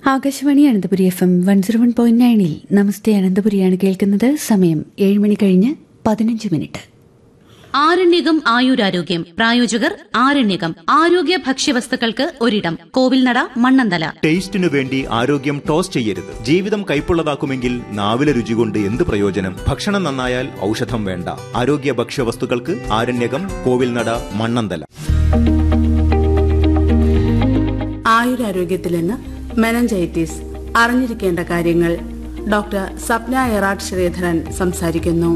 Akashvani Ananthapuri F M one zero one point നയനിൽ നമസ്തേ അനന്തപുരിയാണ് കേൾക്കുന്നത് സമയം ഏഴ് മണി കഴിഞ്ഞ് പതിനഞ്ച് മിനിറ്റ് ആരണ്യകം ആയുരാരോഗ്യം പ്രായോജകർ ആരണ്യകം ആരോഗ്യ ഭക്ഷ്യവസ്തുക്കൾക്ക് ഒരിടം കോവിൽനട മണ്ണന്തല ടേസ്റ്റിനു വേണ്ടി ആരോഗ്യം ടോസ് ചെയ്യരുത് ജീവിതം കൈപ്പുള്ളതാക്കുമെങ്കിൽ നാവിലെ രുചി കൊണ്ട് എന്ത് പ്രയോജനം ഭക്ഷണം നന്നായാൽ ഔഷധം വേണ്ട ആരോഗ്യ ഭക്ഷ്യവസ്തുക്കൾക്ക് ആരണ്യകം കോവിൽനട മണ്ണന്തല ആയുരാരോഗ്യത്തിൽ നിന്ന് മെനഞ്ചൈറ്റിസ് അറിഞ്ഞിരിക്കേണ്ട കാര്യങ്ങൾ ഡോക്ടർ സപ്ന എറാട്ട് ശ്രീധരൻ സംസാരിക്കുന്നു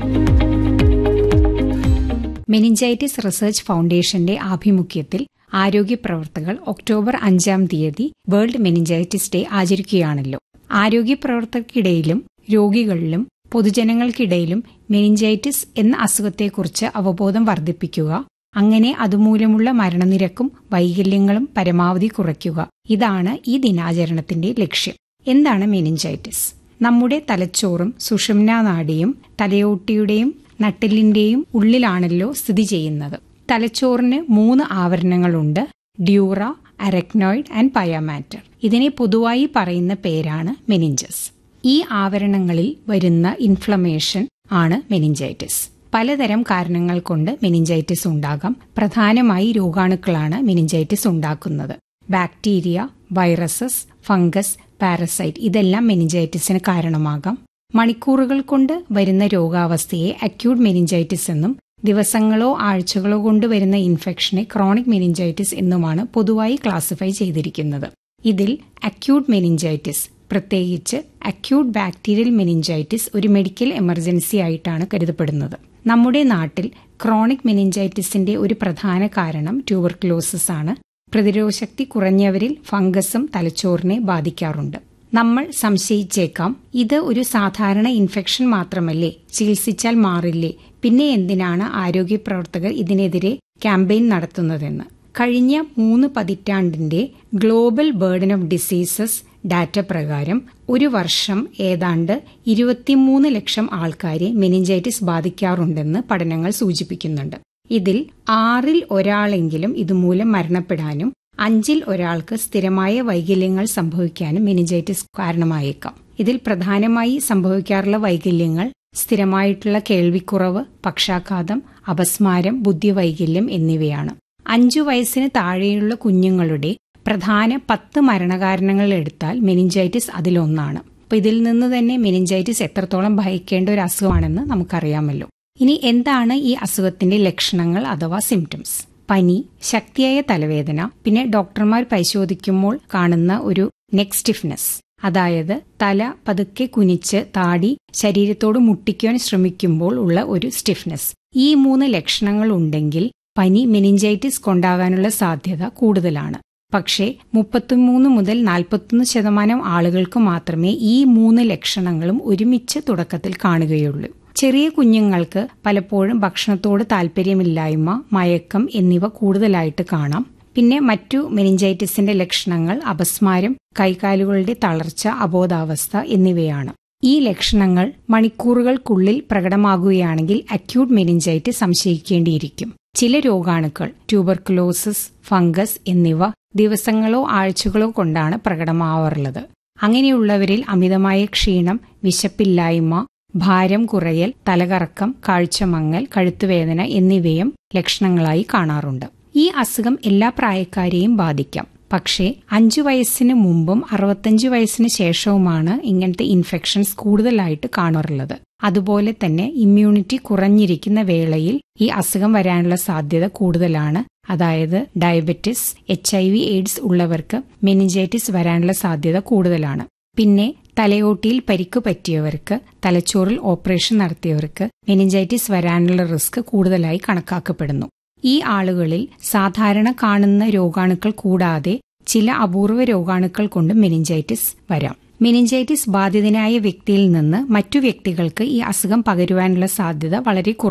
മെനിഞ്ചൈറ്റിസ് റിസർച്ച് ഫൗണ്ടേഷന്റെ ആഭിമുഖ്യത്തിൽ ആരോഗ്യ പ്രവർത്തകർ ഒക്ടോബർ അഞ്ചാം തീയതി വേൾഡ് മെനിഞ്ചൈറ്റിസ് ഡേ ആചരിക്കുകയാണല്ലോ ആരോഗ്യ പ്രവർത്തകർക്കിടയിലും രോഗികളിലും പൊതുജനങ്ങൾക്കിടയിലും മെനിഞ്ചൈറ്റിസ് എന്ന അസുഖത്തെക്കുറിച്ച് അവബോധം വർദ്ധിപ്പിക്കുക അങ്ങനെ അതുമൂലമുള്ള മരണനിരക്കും വൈകല്യങ്ങളും പരമാവധി കുറയ്ക്കുക ഇതാണ് ഈ ദിനാചരണത്തിന്റെ ലക്ഷ്യം എന്താണ് മെനിഞ്ചൈറ്റിസ് നമ്മുടെ തലച്ചോറും സുഷുമ്നാ നാഡിയും തലയോട്ടിയുടെയും നട്ടെല്ലിന്റെയും ഉള്ളിലാണല്ലോ സ്ഥിതി ചെയ്യുന്നത് തലച്ചോറിന് മൂന്ന് ആവരണങ്ങളുണ്ട് ഡ്യൂറ അരക്നോയിഡ് ആൻഡ് പയാമാറ്റർ ഇതിനെ പൊതുവായി പറയുന്ന പേരാണ് മെനിഞ്ചസ് ഈ ആവരണങ്ങളിൽ വരുന്ന ഇൻഫ്ലമേഷൻ ആണ് മെനിഞ്ചൈറ്റിസ് പലതരം കാരണങ്ങൾ കൊണ്ട് മെനിഞ്ചൈറ്റിസ് ഉണ്ടാകാം പ്രധാനമായി രോഗാണുക്കളാണ് മെനിഞ്ചൈറ്റിസ് ഉണ്ടാക്കുന്നത് ബാക്ടീരിയ വൈറസസ് ഫംഗസ് പാരസൈറ്റ് ഇതെല്ലാം മെനിഞ്ചൈറ്റിസിന് കാരണമാകാം മണിക്കൂറുകൾ കൊണ്ട് വരുന്ന രോഗാവസ്ഥയെ അക്യൂട്ട് മെനിഞ്ചൈറ്റിസ് എന്നും ദിവസങ്ങളോ ആഴ്ചകളോ കൊണ്ട് വരുന്ന ഇൻഫെക്ഷനെ ക്രോണിക് മെനിഞ്ചൈറ്റിസ് എന്നുമാണ് പൊതുവായി ക്ലാസിഫൈ ചെയ്തിരിക്കുന്നത് ഇതിൽ അക്യൂട്ട് മെനിഞ്ചൈറ്റിസ് പ്രത്യേകിച്ച് അക്യൂട്ട് ബാക്ടീരിയൽ മെനിഞ്ചൈറ്റിസ് ഒരു മെഡിക്കൽ എമർജൻസി ആയിട്ടാണ് കരുതപ്പെടുന്നത് നമ്മുടെ നാട്ടിൽ ക്രോണിക് മെനിഞ്ചൈറ്റിസിന്റെ ഒരു പ്രധാന കാരണം ട്യൂബർക്ലോസിസ് ആണ് പ്രതിരോധശക്തി കുറഞ്ഞവരിൽ ഫംഗസും തലച്ചോറിനെ ബാധിക്കാറുണ്ട് നമ്മൾ സംശയിച്ചേക്കാം ഇത് ഒരു സാധാരണ ഇൻഫെക്ഷൻ മാത്രമല്ലേ ചികിത്സിച്ചാൽ മാറില്ലേ പിന്നെ എന്തിനാണ് ആരോഗ്യ പ്രവർത്തകർ ഇതിനെതിരെ ക്യാമ്പയിൻ നടത്തുന്നതെന്ന് കഴിഞ്ഞ മൂന്ന് പതിറ്റാണ്ടിന്റെ global burden of diseases data പ്രകാരം ഒരു വർഷം ഏതാണ്ട് ഇരുപത്തിമൂന്ന് ലക്ഷം ആൾക്കാരെ മെനിഞ്ചൈറ്റിസ് ബാധിക്കാറുണ്ടെന്ന് പഠനങ്ങൾ സൂചിപ്പിക്കുന്നുണ്ട് ഇതിൽ ആറിൽ ഒരാളെങ്കിലും ഇതുമൂലം മരണപ്പെടാനും അഞ്ചിൽ ഒരാൾക്ക് സ്ഥിരമായ വൈകല്യങ്ങൾ സംഭവിക്കാനും മെനിഞ്ചൈറ്റിസ് കാരണമായേക്കാം ഇതിൽ പ്രധാനമായി സംഭവിക്കാറുള്ള വൈകല്യങ്ങൾ സ്ഥിരമായിട്ടുള്ള കേൾവിക്കുറവ് പക്ഷാഘാതം അപസ്മാരം ബുദ്ധിവൈകല്യം എന്നിവയാണ് അഞ്ചു വയസ്സിന് താഴെയുള്ള കുഞ്ഞുങ്ങളുടെ പ്രധാന പത്ത് മരണകാരണങ്ങൾ എടുത്താൽ മെനിഞ്ചൈറ്റിസ് അതിലൊന്നാണ് അപ്പൊ ഇതിൽ നിന്ന് തന്നെ മെനിഞ്ചൈറ്റിസ് എത്രത്തോളം ഭയക്കേണ്ട ഒരു അസുഖമാണെന്ന് നമുക്കറിയാമല്ലോ ഇനി എന്താണ് ഈ അസുഖത്തിന്റെ ലക്ഷണങ്ങൾ അഥവാ സിംറ്റംസ് പനി ശക്തിയായ തലവേദന പിന്നെ ഡോക്ടർമാർ പരിശോധിക്കുമ്പോൾ കാണുന്ന ഒരു നെക്ക് സ്റ്റിഫ്നെസ് അതായത് തല പതുക്കെ കുനിച്ച് താടി ശരീരത്തോട് മുട്ടിക്കുവാൻ ശ്രമിക്കുമ്പോൾ ഉള്ള ഒരു സ്റ്റിഫ്നെസ് ഈ മൂന്ന് ലക്ഷണങ്ങൾ ഉണ്ടെങ്കിൽ പനി മെനിഞ്ചൈറ്റിസ് കൊണ്ടാകാനുള്ള സാധ്യത കൂടുതലാണ് പക്ഷേ മുപ്പത്തിമൂന്ന് മുതൽ നാൽപ്പത്തൊന്ന് ശതമാനം ആളുകൾക്ക് മാത്രമേ ഈ മൂന്ന് ലക്ഷണങ്ങളും ഒരുമിച്ച് തുടക്കത്തിൽ കാണുകയുള്ളൂ ചെറിയ കുഞ്ഞുങ്ങൾക്ക് പലപ്പോഴും ഭക്ഷണത്തോട് താല്പര്യമില്ലായ്മ മയക്കം എന്നിവ കൂടുതലായിട്ട് കാണാം പിന്നെ മറ്റു മെനിഞ്ചൈറ്റിസിന്റെ ലക്ഷണങ്ങൾ അപസ്മാരം കൈകാലുകളുടെ തളർച്ച അബോധാവസ്ഥ എന്നിവയാണ് ഈ ലക്ഷണങ്ങൾ മണിക്കൂറുകൾക്കുള്ളിൽ പ്രകടമാകുകയാണെങ്കിൽ അക്യൂട്ട് മെനിഞ്ചൈറ്റിസ് സംശയിക്കേണ്ടിയിരിക്കും ചില രോഗാണുക്കൾ ട്യൂബർക്കുലോസിസ് ഫംഗസ് എന്നിവ ദിവസങ്ങളോ ആഴ്ചകളോ കൊണ്ടാണ് പ്രകടമാവാറുള്ളത് അങ്ങനെയുള്ളവരിൽ അമിതമായ ക്ഷീണം വിശപ്പില്ലായ്മ ഭാരം കുറയൽ തലകറക്കം കാഴ്ചമങ്ങൽ കഴുത്തുവേദന എന്നിവയും ലക്ഷണങ്ങളായി കാണാറുണ്ട് ഈ അസുഖം എല്ലാ പ്രായക്കാരെയും ബാധിക്കാം പക്ഷേ അഞ്ചു വയസ്സിന് മുമ്പും അറുപത്തഞ്ചു വയസ്സിന് ശേഷവുമാണ് ഇങ്ങനത്തെ ഇൻഫെക്ഷൻസ് കൂടുതലായിട്ട് കാണാറുള്ളത് അതുപോലെ തന്നെ ഇമ്മ്യൂണിറ്റി കുറഞ്ഞിരിക്കുന്ന വേളയിൽ ഈ അസുഖം വരാനുള്ള സാധ്യത കൂടുതലാണ് അതായത് diabetes H I V AIDS ഉള്ളവർക്ക് മെനിഞ്ചൈറ്റിസ് വരാനുള്ള സാധ്യത കൂടുതലാണ് പിന്നെ തലയോട്ടിയിൽ പരിക്ക് പറ്റിയവർക്ക് തലച്ചോറിൽ ഓപ്പറേഷൻ നടത്തിയവർക്ക് മെനിഞ്ചൈറ്റിസ് വരാനുള്ള റിസ്ക് കൂടുതലായി കണക്കാക്കപ്പെടുന്നു ഈ ആളുകളിൽ സാധാരണ കാണുന്ന രോഗാണുക്കൾ കൂടാതെ ചില അപൂർവ രോഗാണുക്കൾ കൊണ്ട് മെനിഞ്ചൈറ്റിസ് വരാം മെനിഞ്ചൈറ്റിസ് ബാധിതനായ വ്യക്തിയിൽ നിന്ന് മറ്റു വ്യക്തികൾക്ക് ഈ അസുഖം പകരുവാനുള്ള സാധ്യത വളരെ